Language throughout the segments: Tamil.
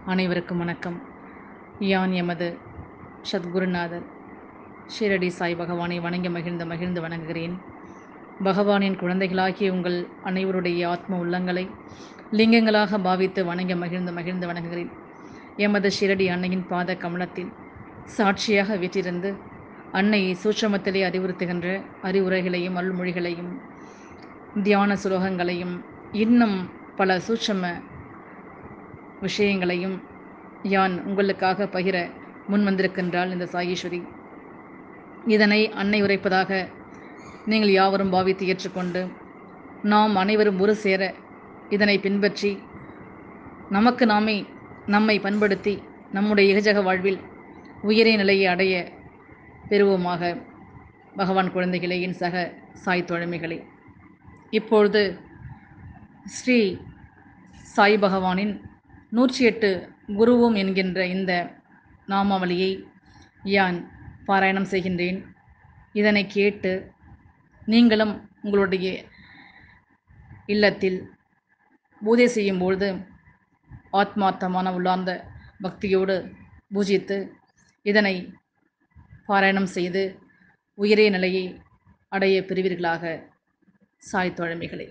அனைவருக்கும் வணக்கம் யான் எமது சத்குருநாதர் ஷீரடி சாய் பகவானை வணங்கி மகிழ்ந்து மகிழ்ந்து வணங்குகிறேன் பகவானின் குழந்தைகளாகிய உங்கள் அனைவருடைய ஆத்ம உள்ளங்களை லிங்கங்களாக பாவித்து வணங்கி மகிழ்ந்து மகிழ்ந்து வணங்குகிறேன் எமது ஷீரடி அன்னையின் பாத கமலத்தில் சாட்சியாக வீற்றிருந்து அன்னையை சூட்சமத்திலே அறிவுறுத்துகின்ற அறிவுரைகளையும் அருள்மொழிகளையும் தியான சுலோகங்களையும் இன்னும் பல சூட்சம விஷயங்களையும் யான் உங்களுக்காக பகிர முன் வந்திருக்கின்றாள் இந்த சாயீஸ்வரி இதனை அன்னை உரைப்பதாக நீங்கள் யாவரும் பாவித்து ஏற்றுக்கொண்டு நாம் அனைவரும் ஒரு சேர இதனை பின்பற்றி நமக்கு நாமே நம்மை பண்படுத்தி நம்முடைய இகஜக வாழ்வில் உயரிய நிலையை அடைய பெறுவோமாக பகவான் குழந்தைகளே என் சக சாய் தோழமைகளே இப்பொழுது ஸ்ரீ சாய் பகவானின் நூற்றி எட்டு குருவும் என்கின்ற இந்த நாமாவளியை யான் பாராயணம் செய்கின்றேன் இதனை கேட்டு நீங்களும் உங்களுடைய இல்லத்தில் பூஜை செய்யும்பொழுது ஆத்மார்த்தமான உள்ளார்ந்த பக்தியோடு பூஜித்து இதனை பாராயணம் செய்து உயரிய நிலையை அடைய பெறுவீர்களாக சாய் தோழமைகளே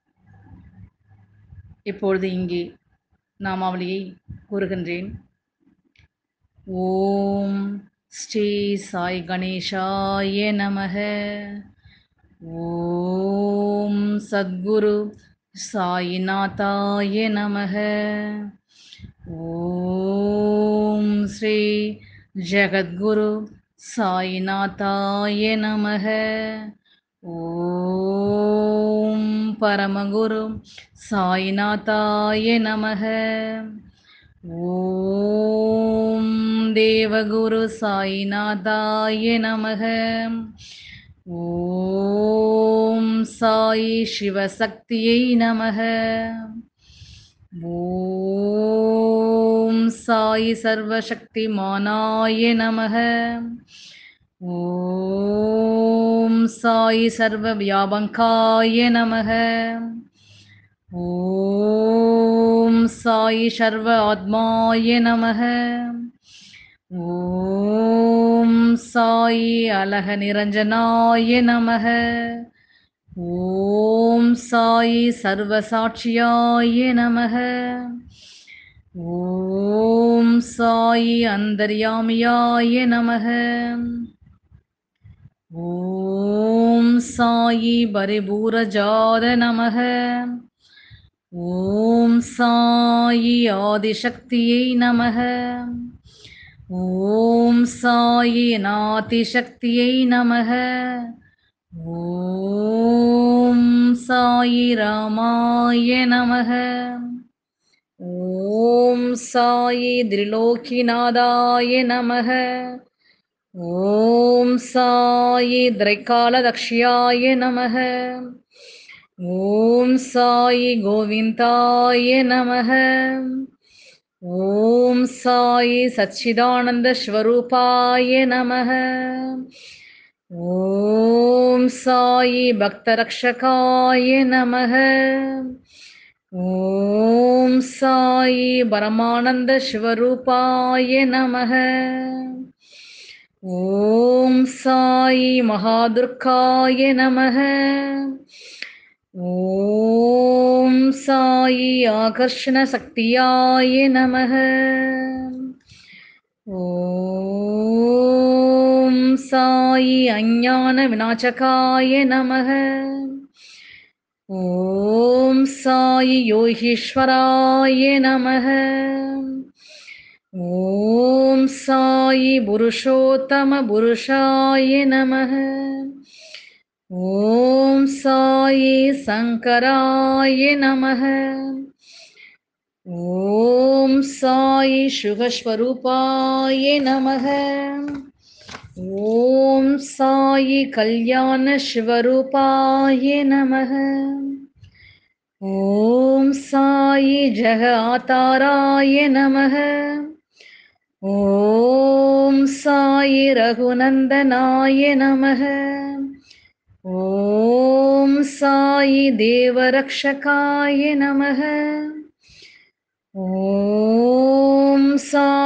இப்பொழுது இங்கே நாமாவளியை கூறுகின்றேன் ஓம் ஸ்ரீ சாய் கணேஷாய நமக ஓம் சத்குரு சாயிநாதாய நமக ஓம் ஸ்ரீ ஜகத்குரு சாயிநாதாய நமக ஓம் பரமகுரு சாயிநாதாய நமக ஓம் தேவகுரு சாயிநாதாய நமக ஓம் சாயி சிவசக்தியை நமக ஓம் சாயி சர்வசக்திமானாய நமக ஓம் சாயி சர்வ வியாபங்காய நமக ஓம் சாயி சர்வ ஆத்மாய நமக ஓம் சாயி அலக நிரஞ்சனாய நமக ஓம் சாயி சர்வசாட்சியாய நமக ஓம் சாயி அந்தர்யாமியாய நமக ஓம் சாயி பரிபூரஜாத நமக ஓம் சாயி ஆதிசக்தியை நமக ஓம் சாயி நாதிசக்தியை நமக ஓம் சாயி ராமாய நமக ஓம் சாயி திரிலோக்கிநாதாய நமக ஓம் சாயி திரைக்காலதக்ஷியாய நமக ஓம் சாயி கோவிந்தாய நமக ஓம் சாயி சச்சிதானந்த ஸ்வரூபாய நமக ஓம் சாயி பக்தரக்ஷகாய நமக ஓம் சாயி பரமானந்த சிவரூபாய நமக ஓம் சாயி மகாதுர்காய நமக ஓம் சாயி ஆகர்ஷண சக்தியாய நமக ஓம் சாயி அஞ்ஞான விநாசகாய நமக ஓம் சாயி யோகீஸ்வராய நமக ஓம் சாயி புருஷோத்தம புருஷாய நமக ஓம் சாயி சங்கராய நமக ஓம் சாயி சுகஸ்வரூபாய நமக ஓம் சாயி கல்யாண சிவரூபாய நமக ஓம் சாயி ஜக ஆதாராய நமக ஓம் சாயி ரகுநந்தனாய நமக ஓம் சாயி தேவரக்ஷகாய நமக ஓம்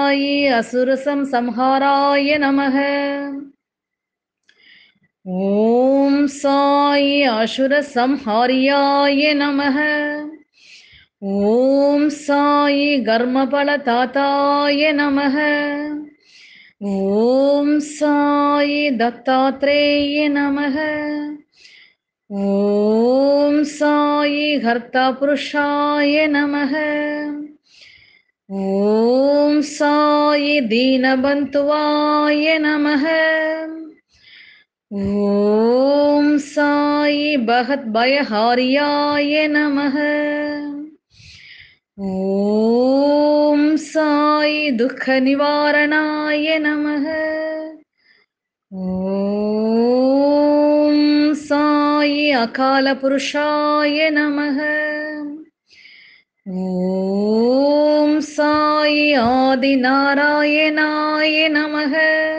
சாயி அசுரசம் சம்ஹாராய நமக ஓம் சாயி அசுர சம்ஹாரியாய நமக ஓம் சாயி கர்மபல தாத்தாய நமக ஓம் சாயி தத்தாத்ரேய நமக ஓம் சாயி ஹர்த்தா புருஷாய நமக ஓம் சாயி தீனபந்துவாய நமக ஓம் சாயி பகத் பயஹாரியாய நமக ஓம் சாயி துக்க நிவாரணாய நமக ஓம் சாயி அகால புருஷாய நமக ஓம் சாயி ஆதிநாராயணாய நமக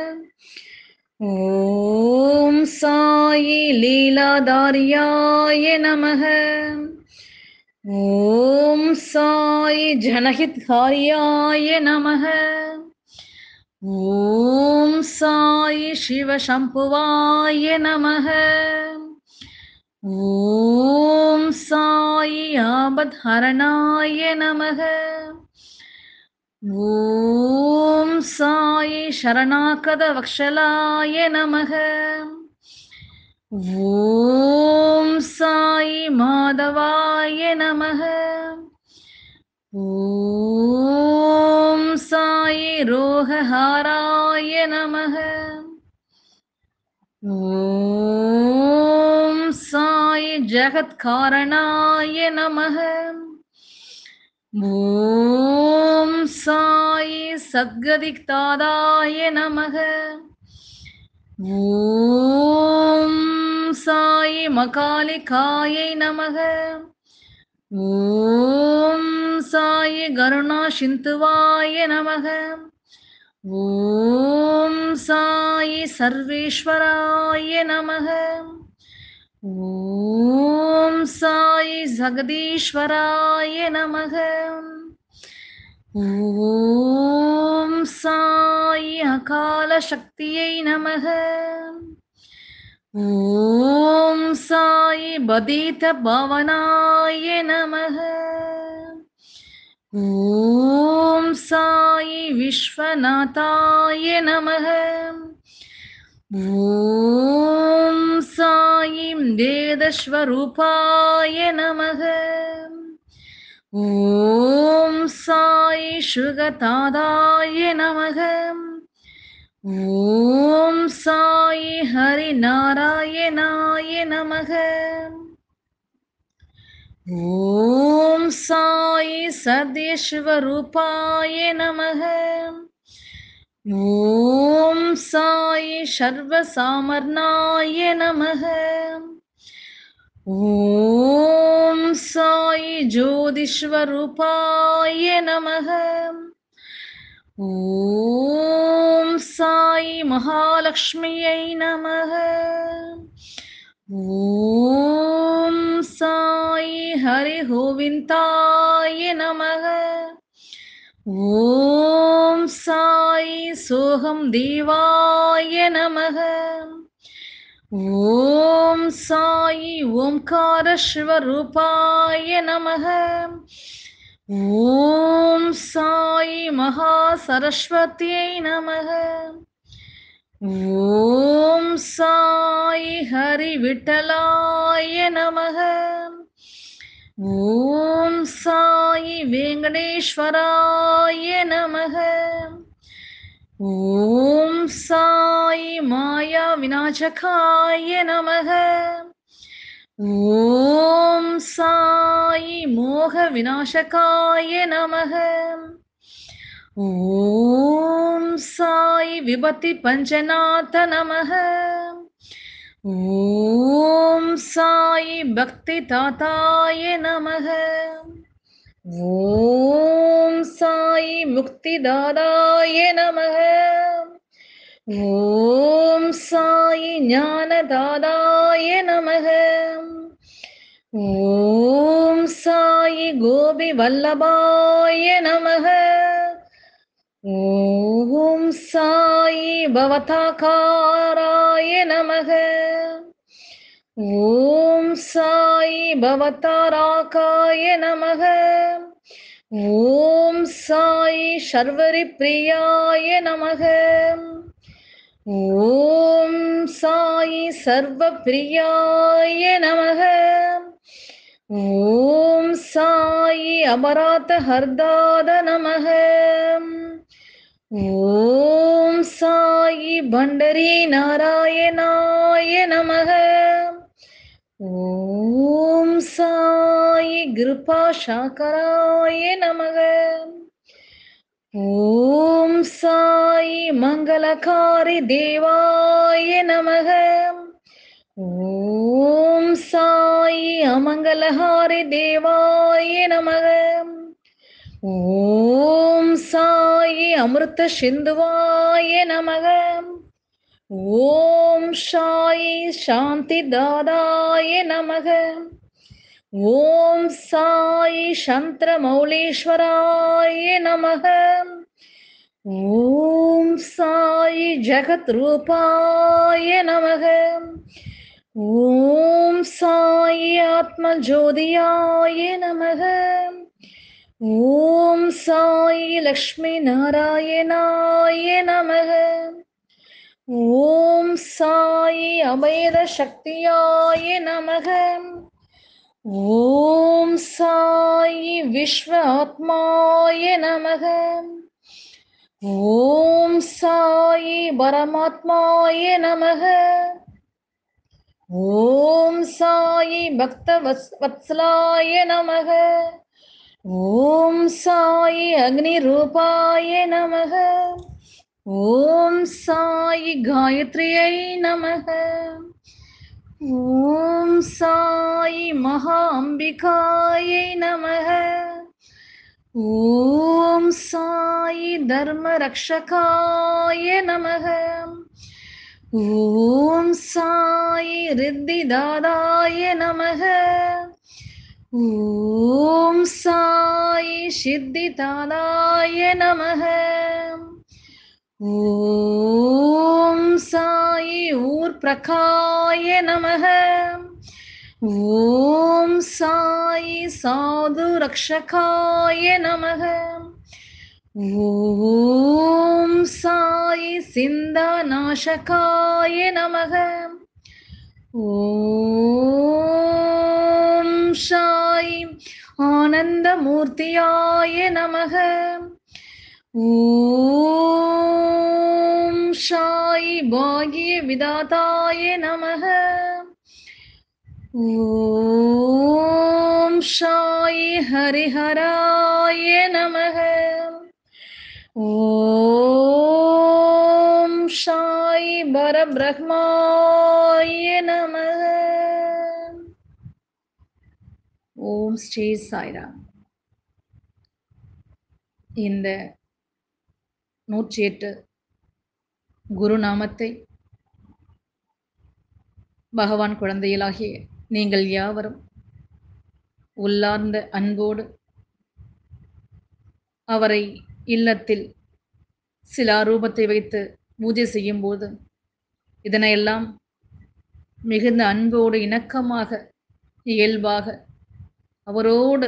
ஓம் சாயி லீலாதாரியாய நமக ஓம் சாயி ஜனஹித்காரியாய நமக ஓம் சாயி சிவசம்புவாய நமக ஓம் சாயி ஆபத்ஹரணாய நமக ஓம் சாயி சரணாகத வக்ஷலாய நமக ஓம் சாயி மாதவாய நமக ஓம் சாயி ரோகஹாராய நமக ஓம் சாயி ஜகத்காரணாய நமக ஓம் சாயி சத்கதிக்தாதாய நமக ஓம் சாயி மகாலிகாயை நமக ஓம் சாயி கருணா சிந்துவாய நமக ஓம் சாயி சர்வேஸ்வராய நமக ஓம் சாயி ஜகதீஸ்வராய நமக ஓம் சாயி அகால சக்தியை நமக ஓம் சாயி பதீத பவனாய நமக ஓம் சாயி விஸ்வநாதாய நமக ஓம் சாயி வேதஸ்வரூபாய நமக ஓம் சாயி சுகதாதாய நமக ஓம் சாயி ஹரிநாராயணாய நமக ஓம் சாயி சதேஸ்வரூபாய நமக ஓம் சாயி சர்வசாமர்ணாய நமக ஓம் சாயி ஜோதிஸ்வரூபாய நமக ஓம் சாயி மகாலட்சுமியை நமக ஓம் சாயி ஹரி கோவிந்தாய நமக ஓம் சாயி சோகம் தேவாய நமக ஓம் சாயி ஓம்கார சிவரூபாய நமக ஓம் சாயி மகா சரஸ்வதியை நமக ஓம் சாயி ஹரி விட்டலாய நமக ஓம் சாயி வெங்கடேஸ்வராய நமக ஓம் சாயி மாயா விநாசகாய நமக ஓம் சாயி மோக விநாசகாய நமக ஓம் சாயி விபத்தி பஞ்சநாத நமக ஓம் சாயி பக்தி தாத்தாய நமக ஓம் சாயி முக்திதாதாய நமக ஓம் சாயி ஞானதாதாய நமக ஓம் சாயி கோபி வல்லபாய நமக ॐ साई भवताकाराय नमः ॐ साई भवताराकाय नमः ॐ साई शर्वरिप्रियाय नमः ॐ साई सर्वप्रियाय नमः ॐ साई अमरातहर्दाद नमः ॐ साई भण्डरी नारायणाय नमः ॐ साई कृपाशाकराय नमः ॐ साई मङ्गलकारि देवाय नमः ॐ साई अमङ्गलहारि देवाय नमः ॐ साई अमृतसिन्धुवाय नमः ॐ साई शान्तिदादाय नमः ॐ साई शन्त्रमौलीश्वराय नमः ॐ साई जगद्रूपाय नमः ॐ साई आत्मज्योतियाय नमः ॐ साई लक्ष्मीनारायणाय नमः ॐ साई अभेदशक्तियाय नमः ॐ साई विश्व आत्माय नमः ॐ साई परमात्माय नमः ॐ साई भक्तवत्सलाय नमः ॐ साई अग्निरूपाय नमः ॐ साई गायत्र्यै नमः ॐ साई महाम्बिकायै नमः ॐ साई धर्मरक्षकाय नमः ॐ साई रिद्धिदादाय नमः ॐ साई सिद्धिदादाय नमः ॐ साई ऊर्प्रकाय नमः ॐ साई साधुरक्षकाय नमः ॐ साई सिन्धनाशकाय नमः ॐ साई आनन्दमूर्तियाय नमः ॐ साई भाग्यविदाताय नमः ॐ साई हरिहराय नमः ॐ साई परब्रह्माय नमः ஓம் ஸ்ரீ சாய்ராம் இந்த நூற்றி எட்டு குரு நாமத்தை பகவான் குழந்தைகளாகிய நீங்கள் யாவரும் உள்ளார்ந்த அன்போடு அவரை இல்லத்தில் சிலாரூபத்தை வைத்து பூஜை செய்யும்போது இதனையெல்லாம் மிகுந்த அன்போடு இணக்கமாக இயல்பாக அவரோடு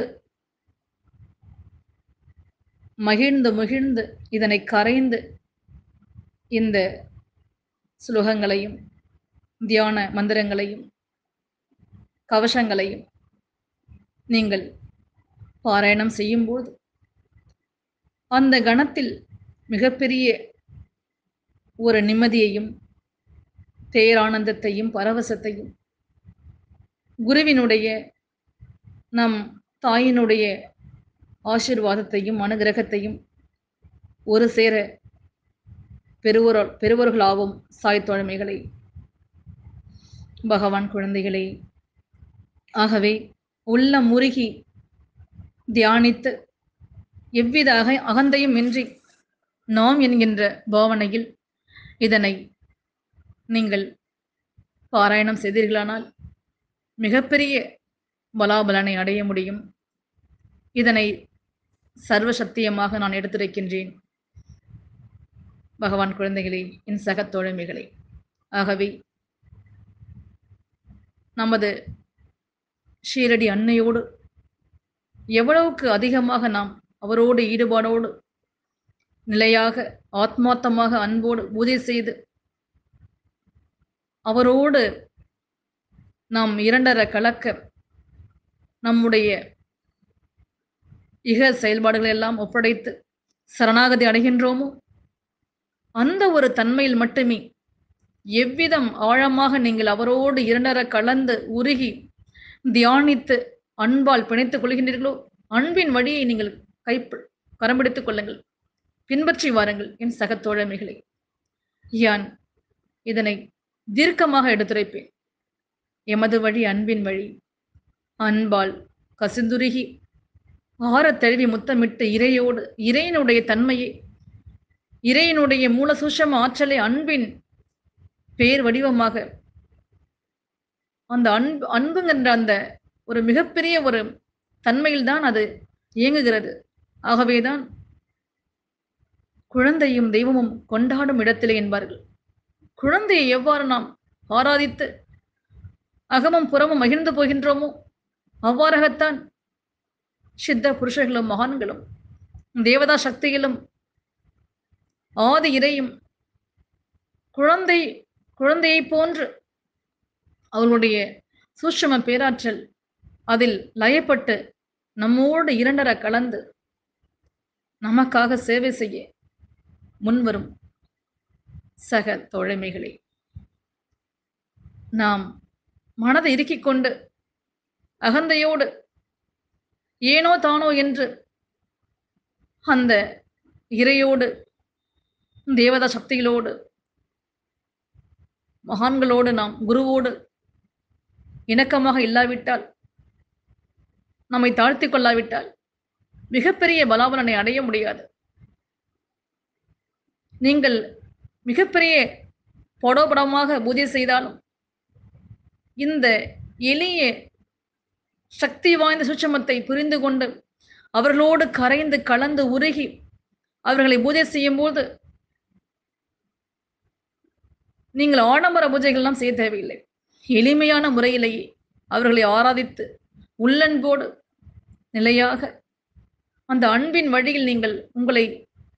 மகிழ்ந்து மகிழ்ந்து இதனை கரைந்து இந்த ஸ்லோகங்களையும் தியான மந்திரங்களையும் கவசங்களையும் நீங்கள் பாராயணம் செய்யும்போது அந்த கணத்தில் மிகப்பெரிய ஒரு நிம்மதியையும் பேரானந்தத்தையும் பரவசத்தையும் குருவினுடைய நம் தாயினுடைய ஆசிர்வாதத்தையும் அனுகிரகத்தையும் ஒரு சேர பெறுவர் பெறுவர்களாவும் சாய் தோழமைகளை பகவான் குழந்தைகளே ஆகவே உள்ள முருகி தியானித்து எவ்வித அக அகந்தையும் இன்றி நாம் என்கின்ற பாவனையில் இதனை நீங்கள் பாராயணம் செய்தீர்களானால் மிகப்பெரிய பலாபலனை அடைய முடியும் இதனை சர்வசத்தியமாக நான் எடுத்துரைக்கின்றேன் பகவான் குழந்தைகளே என் சக தோழமைகளே ஆகவே நமது ஷீரடி அன்னையோடு எவ்வளவுக்கு அதிகமாக நாம் அவரோடு ஈடுபாடோடு நிலையாக ஆத்மார்த்தமாக அன்போடு பூஜை செய்து அவரோடு நாம் இரண்டர கலக்க நம்முடைய இக செயல்பாடுகளை எல்லாம் ஒப்படைத்து சரணாகதி அடைகின்றோமோ அந்த ஒரு தன்மையில் மட்டுமே எவ்விதம் ஆழமாக நீங்கள் அவரோடு இரண்டர கலந்து உருகி தியானித்து அன்பால் பிணைத்துக் கொள்கின்றீர்களோ அன்பின் வழியை நீங்கள் கை கரம்பிடித்துக் கொள்ளுங்கள் பின்பற்றி வாருங்கள் என் சக தோழமைகளை யான் இதனை தீர்க்கமாக எடுத்துரைப்பேன் எமது வழி அன்பின் வழி அன்பால் கசிந்துருகி ஆறத் தழுவி முத்தமிட்டு இறையோடு இறையினுடைய தன்மையை இறையினுடைய மூல சூஷம ஆற்றலை அன்பின் பேர் வடிவமாக அந்த அன்பு அன்புங்கின்ற அந்த ஒரு மிகப்பெரிய ஒரு தன்மையில்தான் அது இயங்குகிறது ஆகவேதான் குழந்தையும் தெய்வமும் கொண்டாடும் இடத்திலே என்பார்கள் குழந்தையை எவ்வாறு நாம் ஆராதித்து அகமும் புறமும் மகிழ்ந்து போகின்றோமோ அவ்வாறாகத்தான் சித்த புருஷர்களும் மகான்களும் தேவதா சக்தியிலும் ஆதி இறையும் குழந்தை குழந்தையைப் போன்று அவர்களுடைய சூட்சும பேராற்றல் அதில் லயப்பட்டு நம்மோடு இரண்டர கலந்து நமக்காக சேவை செய்ய முன்வரும் சக தோழமைகளே நாம் மனதை இறுக்கிக் கொண்டு அகந்தையோடு ஏனோ தானோ என்று அந்த இறையோடு தேவதா சக்திகளோடு மகான்களோடு நாம் குருவோடு இணக்கமாக இல்லாவிட்டால் நம்மை தாழ்த்தி கொள்ளாவிட்டால் மிகப்பெரிய பலாபலனை அடைய முடியாது நீங்கள் மிகப்பெரிய படோபடமாக பூஜை செய்தாலும் இந்த எளிய சக்தி வாய்ந்த சுட்சமத்தை புரிந்து கொண்டு அவர்களோடு கரைந்து கலந்து உருகி அவர்களை பூஜை செய்யும் போது நீங்கள் ஆடம்பர பூஜைகள்லாம் செய்ய தேவையில்லை எளிமையான முறையிலேயே அவர்களை ஆராதித்து உள்ளன்போடு நிலையாக அந்த அன்பின் வழியில் நீங்கள் உங்களை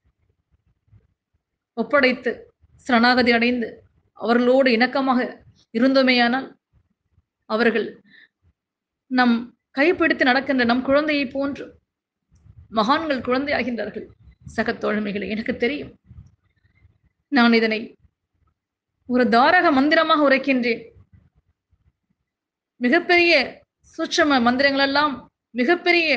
ஒப்படைத்து சரணாகதி அடைந்து அவர்களோடு இணக்கமாக இருந்தோமேயானால் அவர்கள் நம் கைப்பிடித்து நடக்கின்ற நம் குழந்தையை போன்று மகான்கள் குழந்தையாகின்றார்கள் சக தோழமைகளை எனக்கு தெரியும் நான் இதனை ஒரு தாரக மந்திரமாக உரைக்கின்றேன் மிகப்பெரிய சூட்சம மந்திரங்கள் எல்லாம் மிகப்பெரிய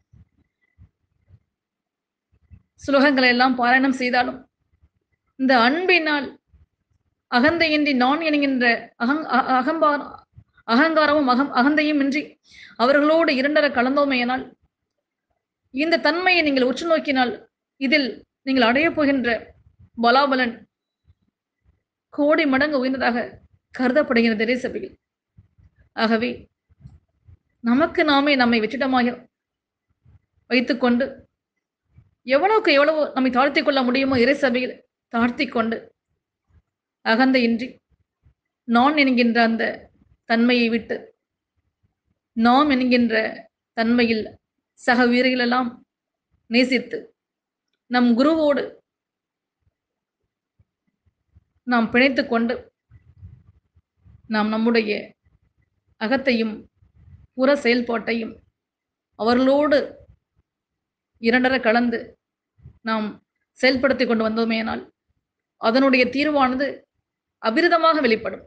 சுலோகங்களை எல்லாம் பாராயணம் செய்தாலும் இந்த அன்பினால் அகந்தையின்றி நான் என்கின்ற அகங் அ- அகம்பா அகங்காரமும் அகம் அகந்தையும் இன்றி அவர்களோடு இரண்டர கலந்தோமையினால் இந்த தன்மையை நீங்கள் உற்று நோக்கினால் இதில் நீங்கள் அடையப் போகின்ற பலாபலன் கோடி மடங்கு உயர்ந்ததாக கருதப்படுகிறது இறை சபையில் ஆகவே நமக்கு நாமே நம்மை வெற்றிடமாக வைத்துக்கொண்டு எவ்வளவுக்கு எவ்வளவு நம்மை தாழ்த்திக் கொள்ள முடியுமோ இறை சபையில் தாழ்த்திக் கொண்டு அகந்தையின்றி நான் என்கின்ற அந்த தன்மையை விட்டு நாம் என்கின்ற தன்மையில் சக வீரர்களெல்லாம் நேசித்து நம் குருவோடு நாம் பிணைத்து கொண்டு நாம் நம்முடைய அகத்தையும் புற செயல்பாட்டையும் அவர்களோடு இரண்டர கலந்து நாம் செயல்படுத்தி கொண்டு வந்தோமேனால் அதனுடைய தீர்வானது அபிரிதமாக வெளிப்படும்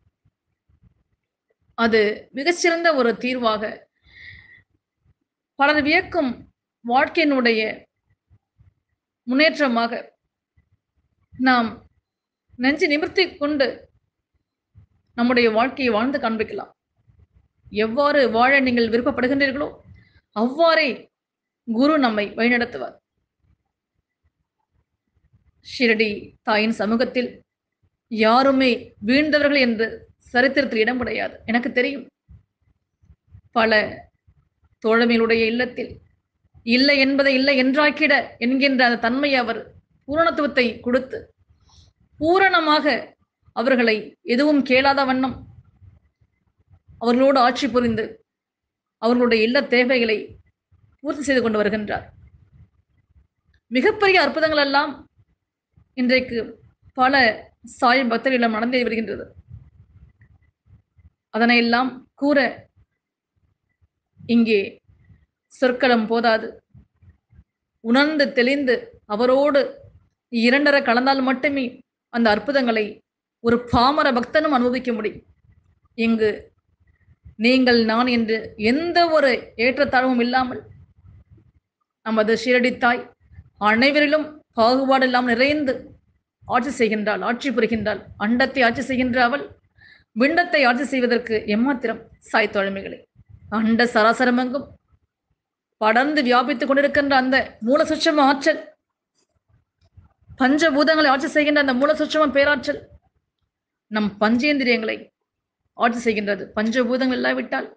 அது மிகச்சிறந்த ஒரு தீர்வாக பலர் வியக்கும் வாழ்க்கையினுடைய முன்னேற்றமாக நாம் நெஞ்சு நிமிர்த்தி கொண்டு நம்முடைய வாழ்க்கையை வாழ்ந்து காண்பிக்கலாம் எவ்வாறு வாழ நீங்கள் விருப்பப்படுகின்றீர்களோ அவ்வாறே குரு நம்மை வழிநடத்துவார் ஷிரடி தாயின் சமூகத்தில் யாருமே வீழ்ந்தவர்கள் என்று சரித்திரத்தில் இடம் கிடையாது எனக்கு தெரியும் பல தோழமையுடைய இல்லத்தில் இல்லை என்பதை இல்லை என்றாக்கிட என்கின்ற அந்த தன்மையை அவர் பூரணத்துவத்தை கொடுத்து பூரணமாக அவர்களை எதுவும் கேளாத வண்ணம் அவர்களோடு ஆட்சி புரிந்து அவர்களுடைய இல்ல தேவைகளை பூர்த்தி செய்து கொண்டு வருகின்றார் மிகப்பெரிய அற்புதங்கள் எல்லாம் இன்றைக்கு பல சாய் பக்தர்களிடம் நடந்தே வருகின்றது அதனை எல்லாம் கூற இங்கே சொற்களம் போதாது உணர்ந்து தெளிந்து அவரோடு இரண்டர கலந்தால் மட்டுமே அந்த அற்புதங்களை ஒரு பாமர பக்தனும் அனுபவிக்க முடியும் இங்கு நீங்கள் நான் என்று எந்த ஒரு ஏற்றத்தாழ்வும் இல்லாமல் நமது ஷீரடித்தாய் அனைவரிலும் பாகுபாடு இல்லாமல் நிறைந்து ஆட்சி செய்கின்றாள் ஆட்சி புரிகின்றாள் அண்டத்தை ஆட்சி செய்கின்ற அவள் விண்டத்தை ஆட்சி செய்வதற்கு எம்மாத்திரம் சாய் தோழமைகளே அண்ட சராசரமெங்கும் படர்ந்து வியாபித்துக் கொண்டிருக்கின்ற அந்த மூல சுட்சம ஆற்றல் பஞ்சபூதங்களை ஆட்சி செய்கின்ற அந்த மூல சுட்சம பேராற்றல் நம் பஞ்சேந்திரியங்களை ஆட்சி செய்கின்றது பஞ்சபூதங்கள் இல்லாவிட்டால்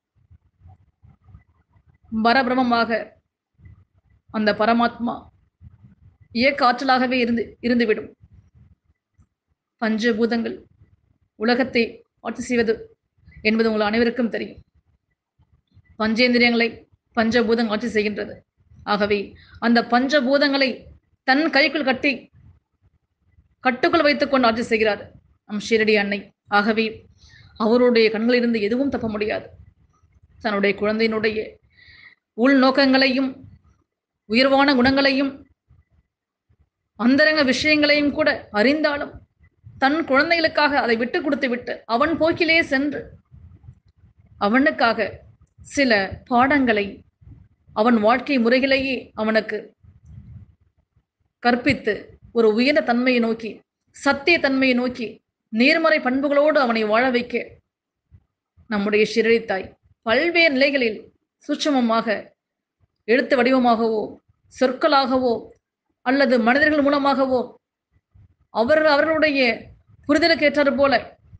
பரபிரமமாக அந்த பரமாத்மா இயக்க ஆற்றலாகவே இருந்து இருந்துவிடும் பஞ்சபூதங்கள் உலகத்தை ஆட்சி செய்வது என்பது உங்கள் அனைவருக்கும் தெரியும் பஞ்சேந்திரியங்களை பஞ்சபூதங்கள் ஆட்சி செய்கின்றது ஆகவே அந்த பஞ்சபூதங்களை தன் கைக்குள் கட்டி கட்டுக்குள் வைத்துக் கொண்டு ஆட்சி செய்கிறார் நம் ஷீரடி அன்னை ஆகவே அவருடைய கண்களிலிருந்து எதுவும் தப்ப முடியாது தன்னுடைய குழந்தையினுடைய உள்நோக்கங்களையும் உயர்வான குணங்களையும் அந்தரங்க விஷயங்களையும் கூட அறிந்தாலும் தன் குழந்தைகளுக்காக அதை விட்டு கொடுத்து விட்டு அவன் போக்கிலே சென்று அவனுக்காக சில பாடங்களை அவன் வாழ்க்கை முறைகளையே அவனுக்கு கற்பித்து ஒரு உயர்ந்த தன்மையை நோக்கி சத்திய தன்மையை நோக்கி நேர்மறை பண்புகளோடு அவனை வாழ வைக்க நம்முடைய ஷிரடித்தாய் பல்வேறு நிலைகளில் சூட்சமமாக எழுத்து வடிவமாகவோ சொற்களாகவோ அல்லது மனிதர்கள் மூலமாகவோ அவர்கள் அவர்களுடைய புரிதலுக்கு ஏற்றாறு போல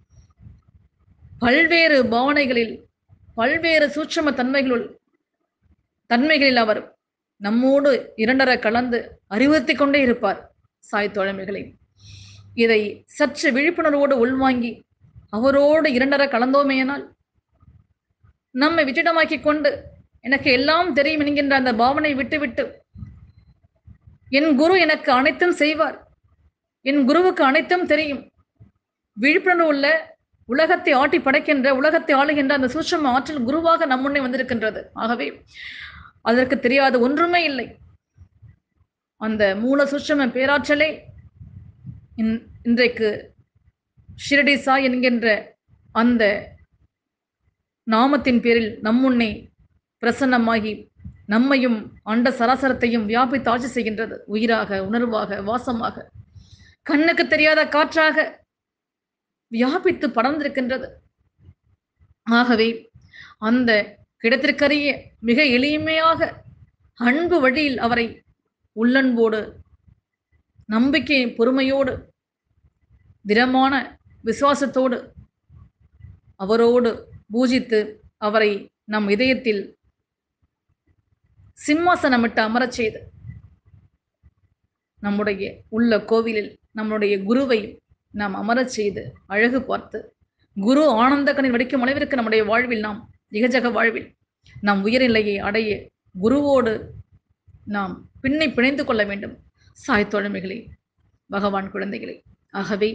பல்வேறு பாவனைகளில் பல்வேறு சூட்சம தன்மைகளுள் தன்மைகளில் அவர் நம்மோடு இரண்டர கலந்து அறிவுறுத்தி கொண்டே இருப்பார் சாய் தோழமைகளை இதை சற்று விழிப்புணர்வோடு உள்வாங்கி அவரோடு இரண்டர கலந்தோமேயானால் நம்மை விட்டிடமாக்கிக் கொண்டு எனக்கு எல்லாம் தெரியும் என்கின்ற அந்த பாவனை விட்டுவிட்டு என் குரு எனக்கு அனைத்தும் செய்வார் என் குருவுக்கு அனைத்தும் தெரியும் விழிப்புணர்வு உள்ள உலகத்தை ஆட்டி படைக்கின்ற உலகத்தை ஆளுகின்ற அந்த சூட்சம ஆற்றல் குருவாக நம் முன்னே வந்திருக்கின்றது ஆகவே அதற்கு தெரியாத ஒன்றுமே இல்லை அந்த மூல சூட்சம பேராற்றலே இன்- இன்றைக்கு ஷிரடி சாய் என்கின்ற அந்த நாமத்தின் பேரில் நம் முன்னே பிரசன்னமாகி நம்மையும் அண்ட சராசரத்தையும் வியாபித்து ஆட்சி செய்கின்றது உயிராக உணர்வாக வாசமாக கண்ணுக்கு தெரியாத காற்றாக வியாபித்து படர்ந்திருக்கின்றது ஆகவே அந்த கிடத்திற்கரிய மிக எளிமையாக அன்பு வழியில் அவரை உள்ளன்போடு நம்பிக்கை பொறுமையோடு திடமான விசுவாசத்தோடு அவரோடு பூஜித்து அவரை நம் இதயத்தில் சிம்மாசனமிட்டு அமரச் செய்து நம்முடைய உள்ள கோவிலில் நம்முடைய குருவை நாம் அமரச் செய்து அழகு பார்த்து குரு ஆனந்த கண்ணில் வடிக்கும் அளவிற்கு நம்முடைய வாழ்வில் நாம் இகஜக வாழ்வில் நாம் உயர்நிலையை அடைய குருவோடு நாம் பின்னை பிணைந்து கொள்ள வேண்டும் சாய் தோழமைகளே பகவான் குழந்தைகளே ஆகவே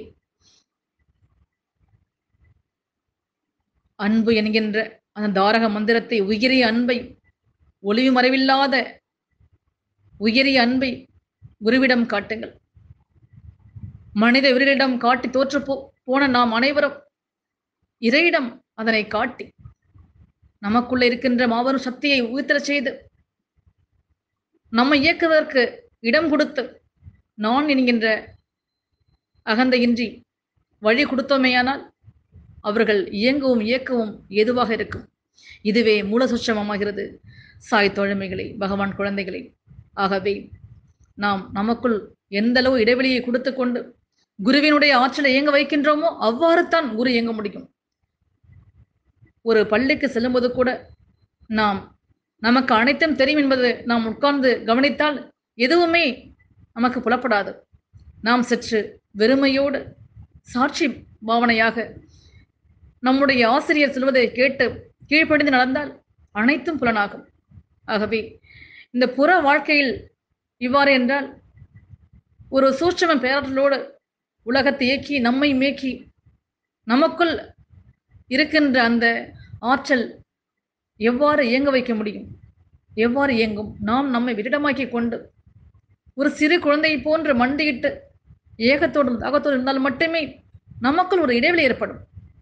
அன்பு என்கின்ற அந்த தாரக மந்திரத்தை உயரிய அன்பை ஒளிவு மறைவில்லாத உயரிய அன்பை குருவிடம் காட்டுங்கள் மனித உயிரிடம் காட்டி தோற்று போ போன நாம் அனைவரும் இறையிடம் அதனை காட்டி நமக்குள்ள இருக்கின்ற மாபெரும் சக்தியை உயிர்த்தரச் செய்து நம்மை இயக்குவதற்கு இடம் கொடுத்து நான் என்கின்ற அகந்தையின்றி வழி கொடுத்தோமேயானால் அவர்கள் இயங்கவும் இயக்கவும் ஏதுவாக இருக்கும் இதுவே மூல சுட்சமமாகிறது சாய் தோழமைகளை பகவான் குழந்தைகளை ஆகவே நாம் நமக்குள் எந்த அளவு இடைவெளியை கொடுத்து கொண்டு குருவினுடைய ஆற்றலை இயங்க வைக்கின்றோமோ அவ்வாறு தான் குரு இயங்க முடியும் ஒரு பள்ளிக்கு செல்லும்போது கூட நாம் நமக்கு அனைத்தும் தெரியும் என்பது நாம் உட்கார்ந்து கவனித்தால் எதுவுமே நமக்கு புலப்படாது நாம் சற்று வெறுமையோடு சாட்சி பாவனையாக நம்முடைய ஆசிரியர் சொல்வதை கேட்டு கீழ்ப்படிந்து நடந்தால் அனைத்தும் புலனாகும் ஆகவே இந்த புற வாழ்க்கையில் இவ்வாறு என்றால் ஒரு சூட்சம பேரற்றலோடு உலகத்தை இயக்கி நம்மை மேக்கி நமக்குள் இருக்கின்ற அந்த ஆற்றல் எவ்வாறு இயங்க வைக்க முடியும் எவ்வாறு இயங்கும் நாம் நம்மை விரிடமாக்கி கொண்டு ஒரு சிறு குழந்தையை போன்று மண்டியிட்டு ஏகத்தோடும் தாகத்தோடு இருந்தால் மட்டுமே நமக்குள் ஒரு இடைவெளி ஏற்படும்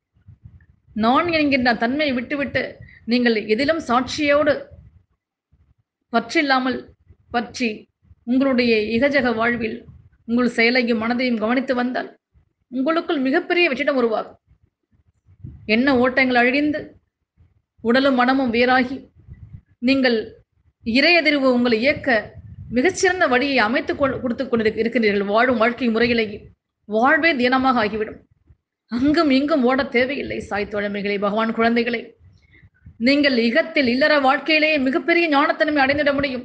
நான் என்கின்ற தன்மையை விட்டுவிட்டு நீங்கள் எதிலும் சாட்சியோடு பற்றில்லாமல் பற்றி உங்களுடைய இகஜக வாழ்வில் உங்கள் செயலையும் மனதையும் கவனித்து வந்தால் உங்களுக்குள் மிகப்பெரிய வெற்றிடம் உருவாகும் என்ன ஓட்டங்கள் அழிந்து உடலும் மனமும் வேறாகி நீங்கள் இறையதிர்வு உங்களை இயக்க மிகச்சிறந்த வழியை அமைத்து கொடுத்து கொண்டு இருக்கின்றீர்கள் வாழும் வாழ்க்கை முறையிலேயே வாழ்வே தினமாக ஆகிவிடும் அங்கும் இங்கும் ஓட தேவையில்லை சாய் தோழமைகளை பகவான் குழந்தைகளை நீங்கள் இகத்தில் இல்லற வாழ்க்கையிலேயே மிகப்பெரிய ஞானத்தன்மை அடைந்திட முடியும்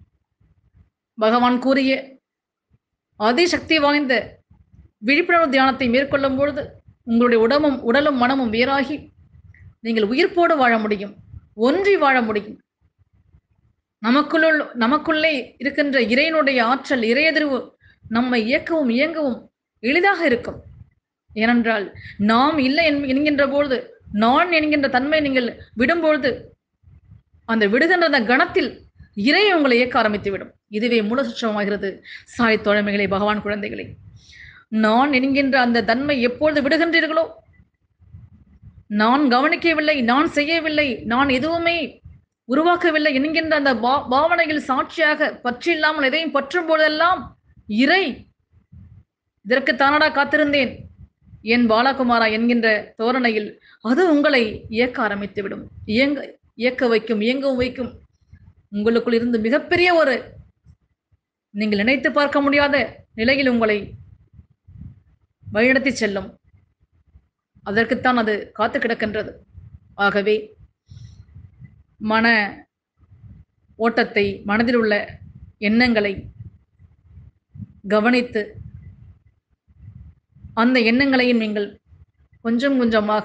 பகவான் கூறிய அதிசக்தி வாய்ந்த விழிப்புணர்வு தியானத்தை மேற்கொள்ளும் பொழுது உங்களுடைய உடமும் உடலும் மனமும் வேறாகி நீங்கள் உயிர்ப்போடு வாழ முடியும் ஒன்றி வாழ முடியும் நமக்குள்ளுள் நமக்குள்ளே இருக்கின்ற இறைவனுடைய ஆற்றல் இறையதிர்வு நம்மை இயக்கவும் இயங்கவும் எளிதாக இருக்கும் ஏனென்றால் நாம் இல்லை என்கின்ற பொழுது நான் என்கின்ற தன்மை நீங்கள் விடும்பொழுது அந்த விடுகின்ற அந்த கணத்தில் இறை உங்களை இயக்க ஆரம்பித்து விடும் இதுவே மூல சுற்றமாகிறது சாய் தோழமைகளை பகவான் குழந்தைகளை நான் என்கின்ற அந்த தன்மை எப்பொழுது விடுகின்றீர்களோ நான் கவனிக்கவில்லை நான் செய்யவில்லை நான் எதுவுமே உருவாக்கவில்லை என்கின்ற அந்த பா பாவனையில் சாட்சியாக பற்றி இல்லாமல் எதையும் பற்றும் போதெல்லாம் இறை இதற்கு தானடா காத்திருந்தேன் என் பாலகுமாரா என்கின்ற தோரணையில் அது உங்களை இயக்க ஆரம்பித்துவிடும் இயங்க இயக்க வைக்கும் இயங்கவும் வைக்கும் உங்களுக்குள் இருந்து மிகப்பெரிய ஒரு நீங்கள் நினைத்து பார்க்க முடியாத நிலையில் உங்களை வழிநடத்தி செல்லும் அதற்குத்தான் அது காத்து கிடக்கின்றது ஆகவே மன ஓட்டத்தை மனதில் உள்ள எண்ணங்களை கவனித்து அந்த எண்ணங்களையும் நீங்கள் கொஞ்சம் கொஞ்சமாக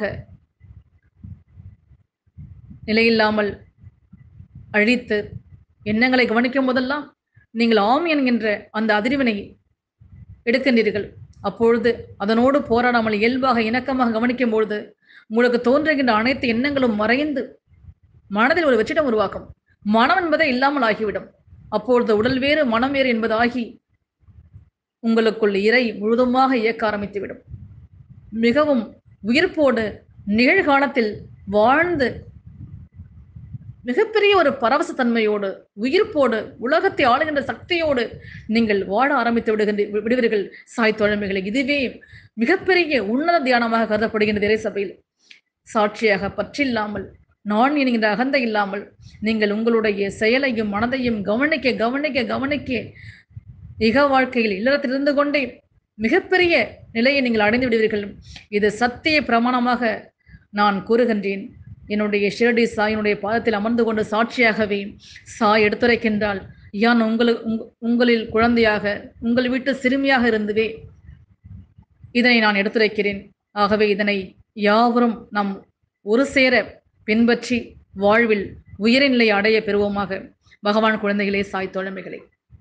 நிலையில்லாமல் அழித்து எண்ணங்களை கவனிக்கும் போதெல்லாம் நீங்கள் ஆம் என்கின்ற அந்த அதிர்வினை எடுக்கின்றீர்கள் அப்பொழுது அதனோடு போராடாமல் இயல்பாக இணக்கமாக கவனிக்கும் பொழுது உங்களுக்கு தோன்றுகின்ற அனைத்து எண்ணங்களும் மறைந்து மனதில் ஒரு வெற்றிடம் உருவாக்கும் மனம் என்பதே இல்லாமல் ஆகிவிடும் அப்பொழுது உடல் வேறு மனம் வேறு என்பதாகி உங்களுக்குள் இறை முழுதுமாக இயக்க ஆரம்பித்துவிடும் மிகவும் உயிர்ப்போடு நிகழ்காலத்தில் வாழ்ந்து மிகப்பெரிய ஒரு பரவச தன்மையோடு உயிர்ப்போடு உலகத்தை ஆளுகின்ற சக்தியோடு நீங்கள் வாழ ஆரம்பித்து விடுகின்ற விடுவீர்கள் சாய் தோழமைகளை இதுவே மிகப்பெரிய உன்னத தியானமாக கருதப்படுகின்ற இறை சபையில் சாட்சியாக பற்றில்லாமல் நான் என்கின்ற அகந்தை இல்லாமல் நீங்கள் உங்களுடைய செயலையும் மனதையும் கவனிக்க கவனிக்க கவனிக்க இக வாழ்க்கையில் இல்லறத்தில் இருந்து கொண்டே மிகப்பெரிய நிலையை நீங்கள் அடைந்து விடுவீர்கள் இது சத்திய பிரமாணமாக நான் கூறுகின்றேன் என்னுடைய ஷிரடி சாயினுடைய பாதத்தில் அமர்ந்து கொண்டு சாட்சியாகவே சாய் எடுத்துரைக்கின்றால் யான் உங்களுக்கு உங்களில் குழந்தையாக உங்கள் வீட்டு சிறுமியாக இருந்துவே இதனை நான் எடுத்துரைக்கிறேன் ஆகவே இதனை யாவரும் நாம் ஒரு சேர பின்பற்றி வாழ்வில் உயர்நிலை அடைய பெறுவோமாக பகவான் குழந்தைகளே சாய் தோழமைகளே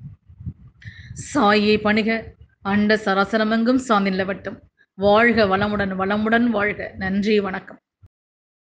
சாயை பணிக அண்ட சராசரமெங்கும் சாந்தி நிலவட்டும் வாழ்க வளமுடன் வளமுடன் வாழ்க நன்றி வணக்கம்